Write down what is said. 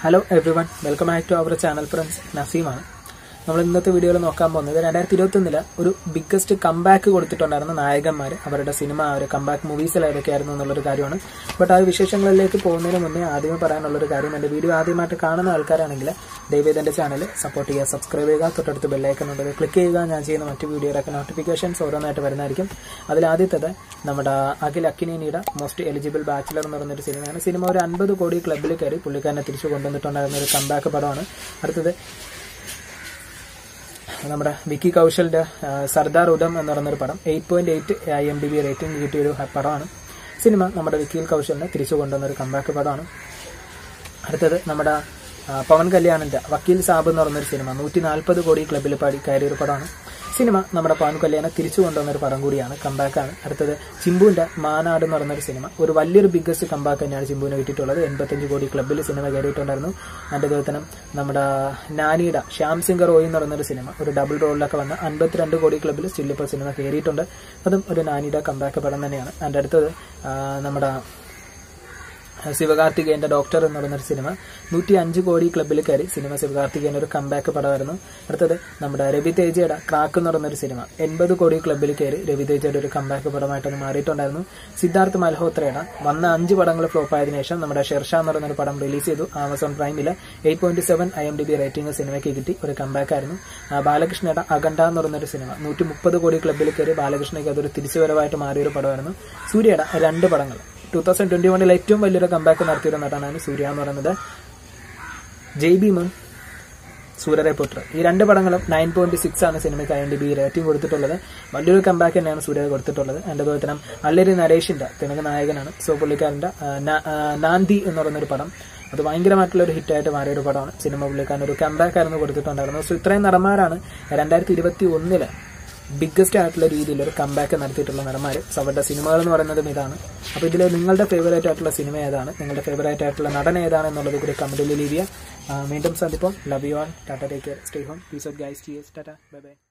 hello everyone welcome back to our channel friends നസീമാണ് നമ്മൾ ഇന്നത്തെ വീഡിയോയിൽ നോക്കാൻ പോകുന്നത് രണ്ടായിരത്തി ഇരുപത്തൊന്നില് ഒരു ബിഗ്ഗസ്റ്റ് കംബാക്ക് കൊടുത്തിട്ടുണ്ടായിരുന്ന നായകന്മാർ അവരുടെ സിനിമ ഒരു കംബാക്ക് മൂവീസിൽ ഏതൊക്കെയായിരുന്നു എന്നുള്ളൊരു കാര്യമാണ് ബട്ട് ആ വിശേഷങ്ങളിലേക്ക് പോകുന്നതിന് മുന്നേ ആദ്യമേ പറയാനുള്ളൊരു കാര്യം എൻ്റെ വീഡിയോ ആദ്യമായിട്ട് കാണുന്ന ആൾക്കാരാണെങ്കിൽ ദയവേദ എൻ്റെ ചാനൽ സപ്പോർട്ട് ചെയ്യുക സബ്സ്ക്രൈബ് ചെയ്യുക തൊട്ടടുത്ത് ബെല്ലൈക്കൺ ഉണ്ട് ക്ലിക്ക് ചെയ്യുക ഞാൻ ചെയ്യുന്ന മറ്റു വീഡിയോയിലൊക്കെ നോട്ടിഫിക്കേഷൻസ് ഓരോന്നായിട്ട് വരുന്നതായിരിക്കും അതിൽ ആദ്യത്തേത് നമ്മുടെ അഖിൽ അക്കിനീനിയുടെ മോസ്റ്റ് എലിജിബിൾ ബാച്ചിലർ എന്ന് പറയുന്നൊരു സിനിമയാണ് സിനിമ ഒരു അൻപത് കോടി ക്ലബ്ബിൽ കയറി പുള്ളിക്കാരനെ തിരിച്ചു കൊണ്ടുവന്നിട്ടുണ്ടായിരുന്ന ഒരു കംബാക്ക് പടമാണ് അടുത്തത് നമ്മുടെ വിക്കി കൗശലിന്റെ ആ, സർദാർ ഉദം എന്ന് പറയുന്നൊരു പടം eight point eight I M D B rating കിട്ടിയ ഒരു പടമാണ് സിനിമ നമ്മുടെ വിക്കി കൗശലിനെ തിരിച്ചു കൊണ്ടുവന്ന ഒരു കംബാക്ക് പടമാണ് അടുത്തത് നമ്മുടെ ആ, പവൻ കല്യാണിന്റെ വക്കീൽ സാബ് എന്ന് പറയുന്നൊരു സിനിമ നൂറ്റി നാൽപ്പത് കോടി ക്ലബിൽ പാടി കയറിയ ഒരു പടമാണ് സിനിമ നമ്മുടെ പവൻ കല്യാണെ തിരിച്ചു കൊണ്ടുവന്ന ഒരു പടം കൂടിയാണ് കമ്പാക്കാണ് അടുത്തത് ചിമ്പുവിന്റെ മാനാട് എന്ന് പറയുന്നൊരു സിനിമ ഒരു വലിയൊരു ബിഗ്ഗസ്റ്റ് കമ്പാക്ക് തന്നെയാണ് ചിമ്പുവിന് കിട്ടിയിട്ടുള്ളത് എൺപത്തഞ്ച് കോടി ക്ലബിൽ സിനിമ കയറിയിട്ടുണ്ടായിരുന്നു അതിന്റെ അതുപോലെ തന്നെ നമ്മുടെ നാനിയുടെ ശ്യാം സിംഗ് റോയ് എന്ന് പറയുന്നൊരു സിനിമ ഒരു ഡബിൾ റോളിലൊക്കെ വന്ന അൻപത്തിരണ്ട് കോടി ക്ലബിൽ സ്റ്റിൽ ഇപ്പോൾ സിനിമ കയറിയിട്ടുണ്ട് അതും ഒരു നാനിയുടെ കമ്പാക്ക് പടം തന്നെയാണ് അതിന്റെ അടുത്തത് ആ, നമ്മുടെ ശിവകാർത്തികേയന്റെ ഡോക്ടർ എന്ന് പറയുന്ന ഒരു സിനിമ നൂറ്റി അഞ്ച് കോടി ക്ലബിൽ കയറി സിനിമ ശിവകാർത്തികേയൻ ഒരു കംബാക്ക് പടമായിരുന്നു അടുത്തത് നമ്മുടെ രവി തേജയുടെ ക്രാക്ക് എന്ന് പറയുന്ന ഒരു സിനിമ എൺപത് കോടി ക്ലബിൽ കയറി രവി തേജയുടെ ഒരു കംബാക്ക് പടമായിട്ടാണ് മാറിയിട്ടുണ്ടായിരുന്നു സിദ്ധാർത്ഥ് മൽഹോത്രയുടെ വന്ന അഞ്ച് പടങ്ങൾ ഫ്ലോപ്പ് ആയതിനു ശേഷം നമ്മുടെ ഷെർഷ എന്ന് പറയുന്ന ഒരു പടം റിലീസ് ചെയ്തു ആമസോൺ പ്രൈമിൽ eight point seven I M D B rating സിനിമയ്ക്ക് കിട്ടി ഒരു കംബാക്ക് ആയിരുന്നു ആ, ബാലകൃഷ്ണയുടെ അഖണ്ഡ എന്ന് പറയുന്ന ഒരു സിനിമ നൂറ്റി മുപ്പത് കോടി ക്ലബിൽ കയറി ബാലകൃഷ്ണയ്ക്ക് അതൊരു തിരിച്ചുവരവായിട്ട് മാറിയ ഒരു പടമായിരുന്നു സൂര്യയുടെ രണ്ട് പടങ്ങൾ ടൂ തൗസൻഡ് ട്വന്റി വണ്ണിൽ ഏറ്റവും വലിയൊരു കമ്പാക്ക് നടത്തിയൊരു നടനാണ് സൂര്യ എന്ന് പറയുന്നത് ജയ് ഭീമും സൂര്യരെ പുത്ര ഈ രണ്ട് പടങ്ങളും നയൻ പോയിന്റ് സിക്സ് ആണ് സിനിമയ്ക്ക് I N D B rating കൊടുത്തിട്ടുള്ളത് വലിയൊരു കമ്പാക്ക് തന്നെയാണ് സൂര്യ കൊടുത്തിട്ടുള്ളത് അതിന്റെ അതുപോലെ തന്നെ അല്ലരി നരേഷിന്റെ തെലുങ്ക് നായകനാണ് സോ പുള്ളിക്കാരന്റെ ആ, നാ- ആ, നാന്തി എന്ന് പറയുന്ന ഒരു പടം അത് ഭയങ്കരമായിട്ടുള്ള ഒരു ഹിറ്റായിട്ട് മാറിയ ഒരു പടമാണ് സിനിമ പുള്ളിക്കാരൻ ഒരു കമ്പാക്ക് ആയിരുന്നു കൊടുത്തിട്ടുണ്ടായിരുന്നത് സോ ഇത്രയും നടന്മാരാണ് രണ്ടായിരത്തി ഇരുപത്തി ഒന്നില് ബിഗ്ഗസ്റ്റ് ആയിട്ടുള്ള രീതിയിൽ ഒരു കമ്പാക്ക് നടത്തിയിട്ടുള്ള നടന്മാർ സോ അവരുടെ സിനിമകൾ എന്ന് പറയുന്നതും ഇതാണ് അപ്പോൾ ഇതിൽ നിങ്ങളുടെ ഫേവറേറ്റ് ആയിട്ടുള്ള സിനിമ ഏതാണ് നിങ്ങളുടെ ഫേവറേറ്റ് ആയിട്ടുള്ള നടൻ ഏതാണ് എന്നുള്ളത് കൂടി കമന്റിൽ ലീവ് ചെയ്യുക ആ, വീണ്ടും സന്ദിപ്പം love you all tata take care stay home peace of guys T S tata bye by